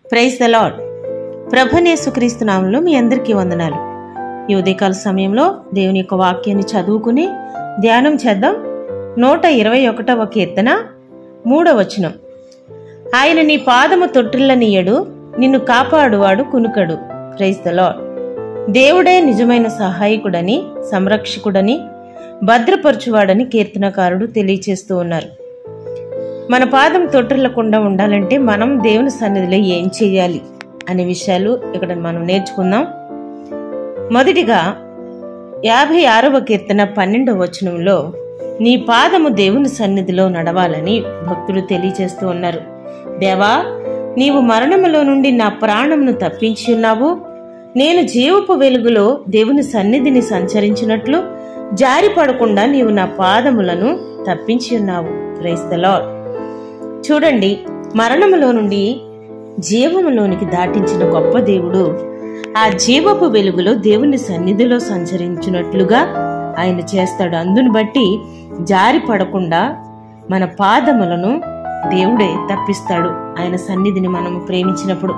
praise the lord ప్రభనేసుక్రీస్తు నామంలో మీ అందరికీ వందనాలు ఈ ఉదయకాల సమయంలో దేవుని యొక్క వాక్యాన్ని చదువుకుని ధ్యానం చేద్దాం నూట ఇరవై ఒకటవ కీర్తన మూడవ వచనం ఆయన నీ పాదము తొట్టిల్లనీయడు నిన్ను కాపాడువాడు కునుకడు ప్రైజ్ ద లాడ్ దేవుడే నిజమైన సహాయకుడని సంరక్షకుడని భద్రపరచువాడని కీర్తనకారుడు తెలియచేస్తూ ఉన్నారు మన పాదం తొట్టిల్లకుండా ఉండాలంటే మనం దేవుని సన్నిధిలో ఏం చేయాలి అనే విషయాలు ఇక్కడ మనం నేర్చుకుందాం మొదటిగా యాభై ఆరవ కీర్తన పన్నెండవ వచనంలో నీ పాదము దేవుని సన్నిధిలో నడవాలని భక్తులు తెలియచేస్తూ ఉన్నారు దేవా నీవు మరణములో నుండి నా ప్రాణమును తప్పించి ఉన్నావు నేను జీవపు వెలుగులో దేవుని సన్నిధిని సంచరించినట్లు జారి పడకుండా నీవు నా పాదములను తప్పించి ఉన్నావు ప్రైస్ ద లార్డ్ చూడండి మరణములో నుండి జీవములోనికి దాటించిన గొప్ప దేవుడు ఆ జీవపు వెలుగులో దేవుని సన్నిధిలో సంచరించినట్లుగా ఆయన చేస్తాడు అందును బట్టి జారి పడకుండా మన పాదములను దేవుడే తప్పిస్తాడు ఆయన సన్నిధిని మనము ప్రేమించినప్పుడు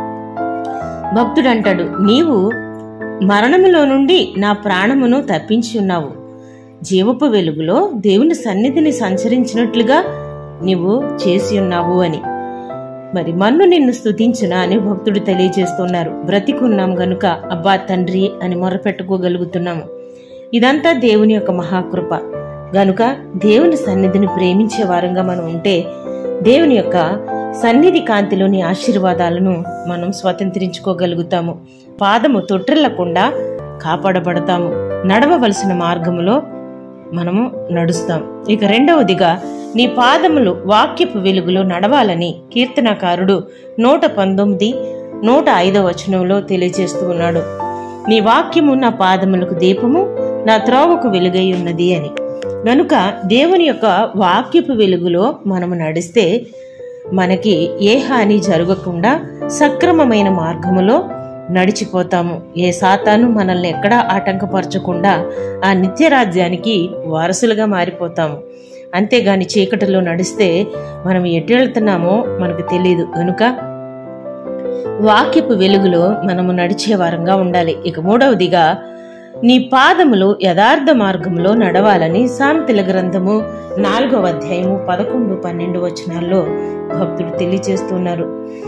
భక్తుడు అంటాడు నీవు మరణములో నుండి నా ప్రాణమును తప్పించి ఉన్నావు జీవపు వెలుగులో దేవుని సన్నిధిని సంచరించినట్లుగా నీవు చేసి ఉన్నావు అని మరి మన్ను నిన్ను స్తుతించునా అని భక్తుడు తెలియజేస్తున్నారు బ్రతికున్నాం గనుక అబ్బా తండ్రి అని మొరపెట్టుకోగలుగుతున్నాము ఇదంతా దేవుని యొక్క మహాకృప గనుక దేవుని సన్నిధిని ప్రేమించే వారంగా మనం ఉంటే దేవుని యొక్క సన్నిధి కాంతిలోని ఆశీర్వాదాలను మనం స్వతంత్రించుకోగలుగుతాము పాదము తొట్టిల్లకుండా కాపాడబడతాము నడవవలసిన మార్గములో మనము నడుస్తాం ఇక రెండవదిగా నీ పాదములు వాక్యపు వెలుగులో నడవాలని కీర్తనకారుడు నూట పంతొమ్మిది నూట ఐదవ వచనంలో తెలియజేస్తూ ఉన్నాడు నీ వాక్యము నా పాదములకు దీపము నా త్రోవకు వెలుగై ఉన్నది అని గనుక దేవుని యొక్క వాక్యపు వెలుగులో మనము నడిస్తే మనకి ఏ హాని జరగకుండా సక్రమమైన మార్గములో నడిచిపోతాము ఏ సాతాను మనల్ని ఎక్కడా ఆటంకపరచకుండా ఆ నిత్య రాజ్యానికి వారసులుగా మారిపోతాము అంతేగాని చీకటిలో నడిస్తే మనం ఎటు వెళ్తున్నామో మనకు తెలియదు కనుక వాక్యపు వెలుగులో మనము నడిచే వారంగా ఉండాలి ఇక మూడవదిగా నీ పాదములు యథార్థ మార్గంలో నడవాలని సామెతల గ్రంథము నాలుగవ అధ్యాయము పదకొండు పన్నెండు వచనాల్లో భక్తుడు తెలియజేస్తున్నారు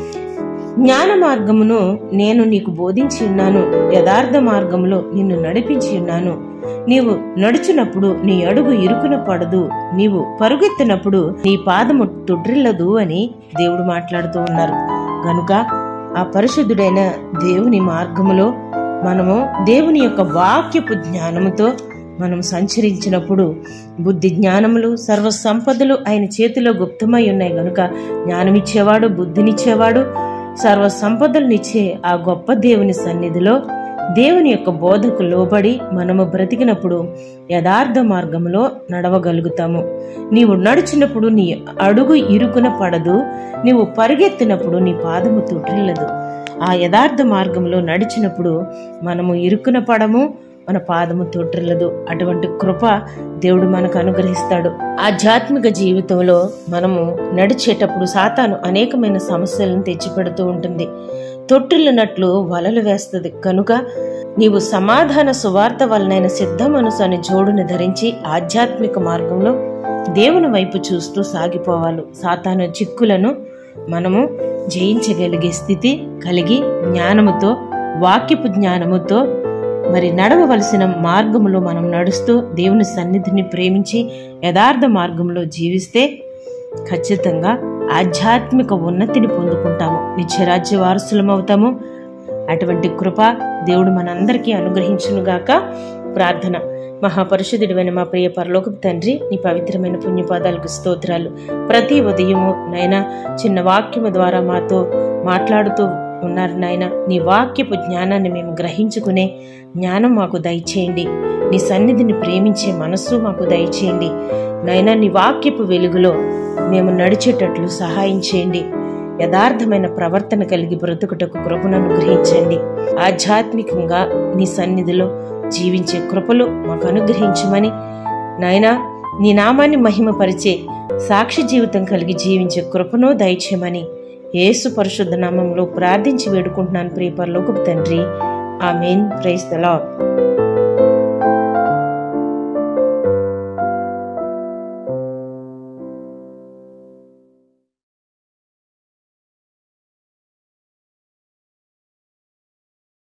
జ్ఞాన మార్గమును నేను నీకు బోధించి ఉన్నాను యథార్థ మార్గములో నిన్ను నడిపించి ఉన్నాను నీవు నడుచునప్పుడు నీ అడుగు ఇరుకున పడదు నీవు పరుగెత్తినప్పుడు నీ పాదము తొడ్రిల్లదు అని దేవుడు మాట్లాడుతూ ఉన్నారు గనుక ఆ పరిశుద్ధుడైన దేవుని మార్గములో మనము దేవుని యొక్క వాక్యపు జ్ఞానముతో మనం సంచరించినప్పుడు బుద్ధి జ్ఞానములు సర్వ సంపదలు ఆయన చేతిలో గుప్తమై ఉన్నాయి గనుక జ్ఞానమిచ్చేవాడు బుద్ధినిచ్చేవాడు సర్వ సంపదలనిచ్చే ఆ గొప్ప దేవుని సన్నిధిలో దేవుని యొక్క బోధకు లోబడి మనము బ్రతికినప్పుడు యథార్థ మార్గంలో నడవగలుగుతాము నీవు నడిచినప్పుడు నీ అడుగు ఇరుకున పడదు నీవు పరిగెత్తినప్పుడు నీ పాదము తొట్టిల్లదు ఆ యథార్థ మార్గంలో నడిచినప్పుడు మనము ఇరుకున పడము మన పాదము తొట్టిల్లదు అటువంటి కృప దేవుడు మనకు అనుగ్రహిస్తాడు ఆధ్యాత్మిక జీవితంలో మనము నడిచేటప్పుడు సాతాను అనేకమైన సమస్యలను తెచ్చిపెడుతూ ఉంటుంది తొట్టిల్లినట్లు వలలు వేస్తుంది కనుక నీవు సమాధాన సువార్త వలనైన సిద్ధ మనసు అని జోడుని ధరించి ఆధ్యాత్మిక మార్గంలో దేవుని వైపు చూస్తూ సాగిపోవాలి సాతాను చిక్కులను మనము జయించగలిగే స్థితి కలిగి జ్ఞానముతో వాక్యపు జ్ఞానముతో మరి నడవవలసిన మార్గములో మనం నడుస్తూ దేవుని సన్నిధిని ప్రేమించి యథార్థ మార్గంలో జీవిస్తే ఖచ్చితంగా ఆధ్యాత్మిక ఉన్నతిని పొందుకుంటాము నిత్యరాజ్య వారసులమవుతాము అటువంటి కృప దేవుడు మనందరికీ అనుగ్రహించునుగాక ప్రార్థన మహాపరిషుదుడివైన మా ప్రియ పరలోకపు తండ్రి నీ పవిత్రమైన పుణ్యపాదాలకు స్తోత్రాలు ప్రతి ఉదయము నైనా చిన్న వాక్యము ద్వారా మాతో మాట్లాడుతూ ఉన్నారు నాయన నీ వాక్యపు జ్ఞానాన్ని మేము గ్రహించుకునే జ్ఞానం మాకు దయచేయండి నీ సన్నిధిని ప్రేమించే మనస్సు మాకు దయచేయండి నైనా నీ వాక్యపు వెలుగులో మేము నడిచేటట్లు సహాయం చేయండి యథార్థమైన ప్రవర్తన కలిగి బ్రతుకుటకు కృపను అనుగ్రహించండి ఆధ్యాత్మికంగా నీ సన్నిధిలో జీవించే కృపలు మాకు అనుగ్రహించమని నాయనా నీ నామాన్ని మహిమపరిచే సాక్షి జీవితం కలిగి జీవించే కృపను దయచేయమని యేసు పరిశుద్ధ నామంలో ప్రార్థించి వేడుకుంటున్నాను ప్రియపరలోకపు తండ్రి ఆమెన్ ప్రైజ్ ద లాడ్